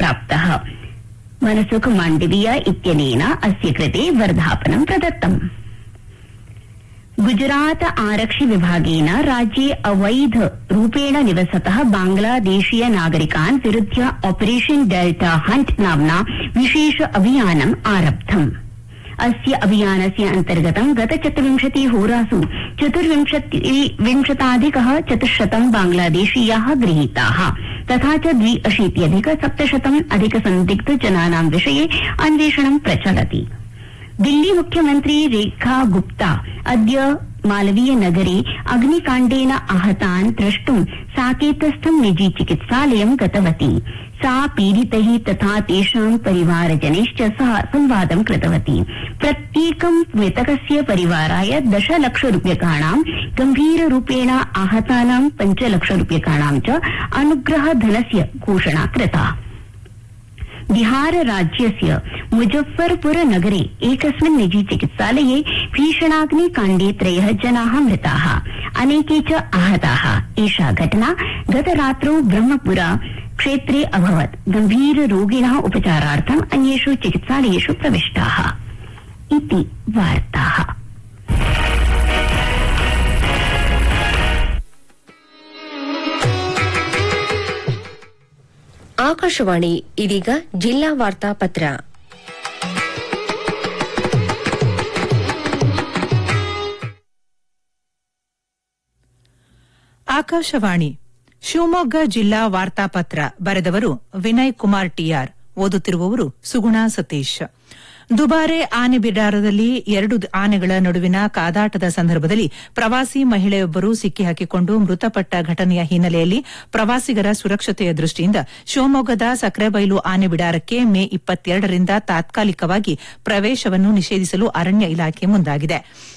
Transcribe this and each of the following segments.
प्राप्तः मनसुख माण्डवीय इत्यनेन अस्य कृते वर्धापनं प्रदत्तम् गुजरात आरक्षि विभागेन राज्ये अवैध रूपेण निवसतः बांग्लादेशीय नागरिकान् विरुध्य ऑपरेशन डेल्टा हंट नाम्ना विशेष अभियानम् आरब्धम् अस्य अभियानस्य अन्तर्गतं गत चतुर्विंशति होरासु चतुर्विंशताधिक चतुश्शतं बांग्लादेशीया गृहीता तथा च द्वि अशीत्यधिक सप्तशतम् अधिक सन्दिग्ध जनानां विषये अन्वेषणं प्रचलति दिल्ली मुख्यमन्त्री रेखा गुप्ता अद्य मालवीय नगरे अग्निकाण्डेन आहतान् द्रष्टुं साकेतस्थं निजी चिकित्सालयं गतवती सा पीडितैः तथा तेषां परिवारजनैश्च सह संवादं कृतवती प्रत्येकं मृतकस्य परिवाराय दशलक्ष रूप्यकाणां गम्भीररूपेण आहतानां पञ्चलक्ष रूप्यकाणां च अनुग्रहधनस्य घोषणा कृता बिहार राज्यस्य मुजफ्फरपुर नगरे एकस्मिन् निजी चिकित्सालये भीषणाग्निकाण्डे त्रयः जनाः मृताः अनेके च आहताः एषा घटना गतरात्रौ ब्रह्मपुरा क्षेत्रे अभवत् गम्भीर रोगिणः उपचारार्थम् अन्येषु चिकित्सालयेषु प्रविष्टाः इति वार्ताः ಆಕಾಶವಾಣಿ ಇದೀಗ ಜಿಲ್ಲಾ ವಾರ್ತಾ ಪತ್ರ ಆಕಾಶವಾಣಿ ಶಿವಮೊಗ್ಗ ಜಿಲ್ಲಾ ವಾರ್ತಾಪತ್ರ ಬರೆದವರು ವಿನಯ್ ಕುಮಾರ್ ಟಿಆರ್ ಓದುತ್ತಿರುವವರು ಸುಗುಣ ಸತೀಶ್ ದುಬಾರೆ ಆನೆ ಬಿಡಾರದಲ್ಲಿ ಎರಡು ಆನೆಗಳ ನಡುವಿನ ಕಾದಾಟದ ಸಂದರ್ಭದಲ್ಲಿ ಪ್ರವಾಸಿ ಮಹಿಳೆಯೊಬ್ಬರು ಸಿಕ್ಕಿಹಾಕಿಕೊಂಡು ಮೃತಪಟ್ಟ ಘಟನೆಯ ಹಿನ್ನೆಲೆಯಲ್ಲಿ ಪ್ರವಾಸಿಗರ ಸುರಕ್ಷತೆಯ ದೃಷ್ಟಿಯಿಂದ ಶಿವಮೊಗ್ಗದ ಸಕ್ರೆಬೈಲು ಆನೆ ಬಿಡಾರಕ್ಕೆ ಮೇ ಇಪ್ಪತ್ತೆರಡರಿಂದ ತಾತ್ಕಾಲಿಕವಾಗಿ ಪ್ರವೇಶವನ್ನು ನಿಷೇಧಿಸಲು ಅರಣ್ಯ ಇಲಾಖೆ ಮುಂದಾಗಿದೆ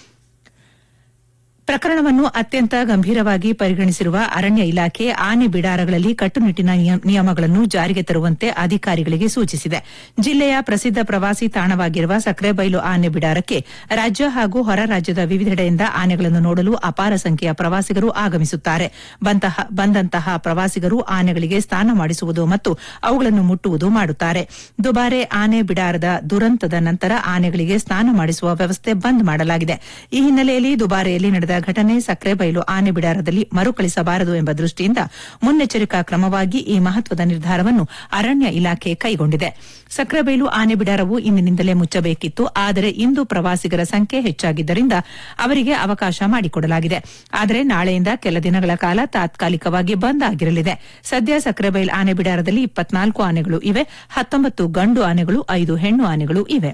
ಪ್ರಕರಣವನ್ನು ಅತ್ಯಂತ ಗಂಭೀರವಾಗಿ ಪರಿಗಣಿಸಿರುವ ಅರಣ್ಯ ಇಲಾಖೆ ಆನೆ ಬಿಡಾರಗಳಲ್ಲಿ ಕಟ್ಟುನಿಟ್ಟಿನ ನಿಯಮಗಳನ್ನು ಜಾರಿಗೆ ತರುವಂತೆ ಅಧಿಕಾರಿಗಳಿಗೆ ಸೂಚಿಸಿದೆ ಜಿಲ್ಲೆಯ ಪ್ರಸಿದ್ದ ಪ್ರವಾಸಿ ತಾಣವಾಗಿರುವ ಸಕ್ರೆಬೈಲು ಆನೆ ಬಿಡಾರಕ್ಕೆ ರಾಜ್ಯ ಹಾಗೂ ಹೊರ ರಾಜ್ಯದ ವಿವಿಧೆಡೆಯಿಂದ ಆನೆಗಳನ್ನು ನೋಡಲು ಅಪಾರ ಸಂಖ್ಯೆಯ ಪ್ರವಾಸಿಗರು ಆಗಮಿಸುತ್ತಾರೆ ಬಂದಂತಹ ಪ್ರವಾಸಿಗರು ಆನೆಗಳಿಗೆ ಸ್ನಾನ ಮಾಡಿಸುವುದು ಮತ್ತು ಅವುಗಳನ್ನು ಮುಟ್ಟುವುದು ಮಾಡುತ್ತಾರೆ ದುಬಾರೆ ಆನೆ ಬಿಡಾರದ ದುರಂತದ ನಂತರ ಆನೆಗಳಿಗೆ ಸ್ನಾನ ಮಾಡಿಸುವ ವ್ಯವಸ್ಥೆ ಬಂದ್ ಮಾಡಲಾಗಿದೆ ಈ ಹಿನ್ನೆಲೆಯಲ್ಲಿ ದುಬಾರೆಯಲ್ಲಿ ನಡೆದ ಘಟನೆ ಸಕ್ರೆಬೈಲು ಆನೆ ಬಿಡಾರದಲ್ಲಿ ಮರುಕಳಿಸಬಾರದು ಎಂಬ ದೃಷ್ಟಿಯಿಂದ ಮುನ್ನೆಚ್ಚರಿಕಾ ಕ್ರಮವಾಗಿ ಈ ಮಹತ್ವದ ನಿರ್ಧಾರವನ್ನು ಅರಣ್ಯ ಇಲಾಖೆ ಕೈಗೊಂಡಿದೆ ಸಕ್ರೆಬೈಲು ಆನೆ ಬಿಡಾರವು ಇಂದಿನಿಂದಲೇ ಮುಚ್ಚಬೇಕಿತ್ತು ಆದರೆ ಇಂದು ಪ್ರವಾಸಿಗರ ಸಂಖ್ಯೆ ಹೆಚ್ಚಾಗಿದ್ದರಿಂದ ಅವರಿಗೆ ಅವಕಾಶ ಮಾಡಿಕೊಡಲಾಗಿದೆ ಆದರೆ ನಾಳೆಯಿಂದ ಕೆಲ ದಿನಗಳ ಕಾಲ ತಾತ್ಕಾಲಿಕವಾಗಿ ಬಂದ್ ಆಗಿರಲಿದೆ ಸದ್ಯ ಸಕ್ರೆಬೈಲ್ ಆನೆ ಬಿಡಾರದಲ್ಲಿ ಇಪ್ಪತ್ನಾಲ್ಕು ಆನೆಗಳು ಇವೆ ಹತ್ತೊಂಬತ್ತು ಗಂಡು ಆನೆಗಳು ಐದು ಹೆಣ್ಣು ಆನೆಗಳು ಇವೆ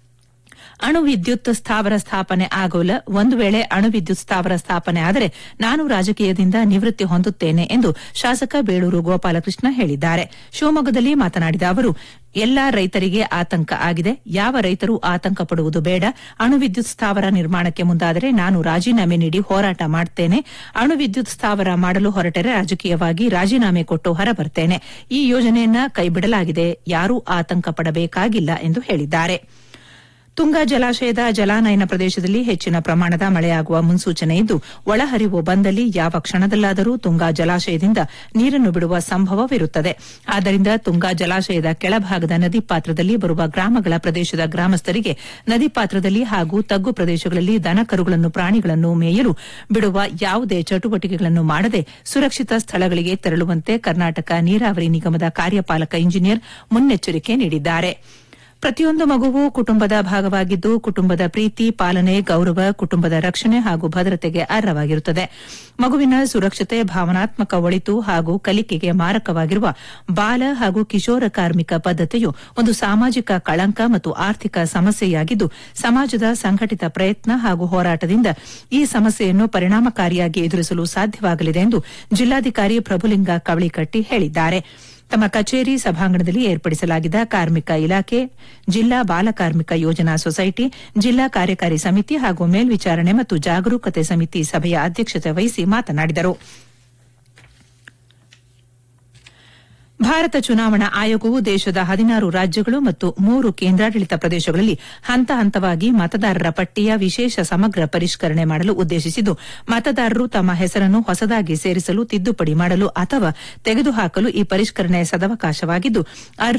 ಅಣು ವಿದ್ಯುತ್ ಸ್ಥಾವರ ಸ್ಥಾಪನೆ ಆಗೋಲ್ಲ ಒಂದು ವೇಳೆ ಅಣು ವಿದ್ಯುತ್ ಸ್ಥಾವರ ಸ್ಥಾಪನೆ ಆದರೆ ನಾನು ರಾಜಕೀಯದಿಂದ ನಿವೃತ್ತಿ ಹೊಂದುತ್ತೇನೆ ಎಂದು ಶಾಸಕ ಬೇಳೂರು ಗೋಪಾಲಕೃಷ್ಣ ಹೇಳಿದ್ದಾರೆ ಶಿವಮೊಗ್ಗದಲ್ಲಿ ಮಾತನಾಡಿದ ಅವರು ಎಲ್ಲಾ ರೈತರಿಗೆ ಆತಂಕ ಆಗಿದೆ ಯಾವ ರೈತರು ಆತಂಕ ಪಡುವುದು ಬೇಡ ಅಣು ವಿದ್ಯುತ್ ಸ್ಥಾವರ ನಿರ್ಮಾಣಕ್ಕೆ ಮುಂದಾದರೆ ನಾನು ರಾಜೀನಾಮೆ ನೀಡಿ ಹೋರಾಟ ಮಾಡುತ್ತೇನೆ ಅಣು ವಿದ್ಯುತ್ ಸ್ಥಾವರ ಮಾಡಲು ಹೊರಟರೆ ರಾಜಕೀಯವಾಗಿ ರಾಜೀನಾಮೆ ಕೊಟ್ಟು ಹೊರಬರ್ತೇನೆ ಈ ಯೋಜನೆಯನ್ನ ಕೈಬಿಡಲಾಗಿದೆ ಯಾರೂ ಆತಂಕ ಪಡಬೇಕಾಗಿಲ್ಲ ಎಂದು ಹೇಳಿದ್ದಾರೆ ತುಂಗಾ ಜಲಾಶಯದ ಜಲಾನಯನ ಪ್ರದೇಶದಲ್ಲಿ ಹೆಚ್ಚಿನ ಪ್ರಮಾಣದ ಮಳೆಯಾಗುವ ಮುನ್ಸೂಚನೆ ಇದ್ದು ಒಳಹರಿವು ಬಂದಲ್ಲಿ ಯಾವ ಕ್ಷಣದಲ್ಲಾದರೂ ತುಂಗಾ ಜಲಾಶಯದಿಂದ ನೀರನ್ನು ಬಿಡುವ ಸಂಭವವಿರುತ್ತದೆ ಆದ್ದರಿಂದ ತುಂಗಾ ಜಲಾಶಯದ ಕೆಳಭಾಗದ ನದಿ ಪಾತ್ರದಲ್ಲಿ ಬರುವ ಗ್ರಾಮಗಳ ಪ್ರದೇಶದ ಗ್ರಾಮಸ್ಥರಿಗೆ ನದಿ ಪಾತ್ರದಲ್ಲಿ ಹಾಗೂ ತಗ್ಗು ಪ್ರದೇಶಗಳಲ್ಲಿ ದನಕರುಗಳನ್ನು ಪ್ರಾಣಿಗಳನ್ನು ಮೇಯಲು ಬಿಡುವ ಯಾವುದೇ ಚಟುವಟಿಕೆಗಳನ್ನು ಮಾಡದೆ ಸುರಕ್ಷಿತ ಸ್ಥಳಗಳಿಗೆ ತೆರಳುವಂತೆ ಕರ್ನಾಟಕ ನೀರಾವರಿ ನಿಗಮದ ಕಾರ್ಯಪಾಲಕ ಇಂಜಿನಿಯರ್ ಮುನ್ನೆಚ್ಚರಿಕೆ ನೀಡಿದ್ದಾರೆ ಪ್ರತಿಯೊಂದು ಮಗುವು ಕುಟುಂಬದ ಭಾಗವಾಗಿದ್ದು ಕುಟುಂಬದ ಪ್ರೀತಿ ಪಾಲನೆ ಗೌರವ ಕುಟುಂಬದ ರಕ್ಷಣೆ ಹಾಗೂ ಭದ್ರತೆಗೆ ಅರ್ಹವಾಗಿರುತ್ತದೆ ಮಗುವಿನ ಸುರಕ್ಷತೆ ಭಾವನಾತ್ಮಕ ಒಳಿತು ಹಾಗೂ ಕಲಿಕೆಗೆ ಮಾರಕವಾಗಿರುವ ಬಾಲ ಹಾಗೂ ಕಿಶೋರ ಕಾರ್ಮಿಕ ಪದ್ದತಿಯು ಒಂದು ಸಾಮಾಜಿಕ ಕಳಂಕ ಮತ್ತು ಆರ್ಥಿಕ ಸಮಸ್ಯೆಯಾಗಿದ್ದು ಸಮಾಜದ ಸಂಘಟಿತ ಪ್ರಯತ್ನ ಹಾಗೂ ಹೋರಾಟದಿಂದ ಈ ಸಮಸ್ಯೆಯನ್ನು ಪರಿಣಾಮಕಾರಿಯಾಗಿ ಎದುರಿಸಲು ಸಾಧ್ಯವಾಗಲಿದೆ ಎಂದು ಜಿಲ್ಲಾಧಿಕಾರಿ ಪ್ರಭುಲಿಂಗ ಕವಳಿಕಟ್ಟಿ ಹೇಳಿದ್ದಾರೆ ತಮ್ಮ ಕಚೇರಿ ಸಭಾಂಗಣದಲ್ಲಿ ಏರ್ಪಡಿಸಲಾಗಿದ್ದ ಕಾರ್ಮಿಕ ಇಲಾಖೆ ಜಿಲ್ಲಾ ಬಾಲ ಕಾರ್ಮಿಕ ಯೋಜನಾ ಸೊಸೈಟಿ ಜಿಲ್ಲಾ ಕಾರ್ಯಕಾರಿ ಸಮಿತಿ ಹಾಗೂ ಮೇಲ್ವಿಚಾರಣೆ ಮತ್ತು ಜಾಗರೂಕತೆ ಸಮಿತಿ ಸಭೆಯ ಅಧ್ಯಕ್ಷತೆ ವಹಿಸಿ ಮಾತನಾಡಿದರು ಭಾರತ ಚುನಾವಣಾ ಆಯೋಗವು ದೇಶದ ಹದಿನಾರು ರಾಜ್ಯಗಳು ಮತ್ತು ಮೂರು ಕೇಂದ್ರಾಡಳಿತ ಪ್ರದೇಶಗಳಲ್ಲಿ ಹಂತ ಹಂತವಾಗಿ ಮತದಾರರ ಪಟ್ಟಿಯ ವಿಶೇಷ ಸಮಗ್ರ ಪರಿಷ್ಕರಣೆ ಮಾಡಲು ಉದ್ದೇಶಿಸಿದ್ದು ಮತದಾರರು ತಮ್ಮ ಹೆಸರನ್ನು ಹೊಸದಾಗಿ ಸೇರಿಸಲು ತಿದ್ದುಪಡಿ ಮಾಡಲು ಅಥವಾ ತೆಗೆದುಹಾಕಲು ಈ ಪರಿಷ್ಕರಣೆ ಸದವಕಾಶವಾಗಿದ್ದು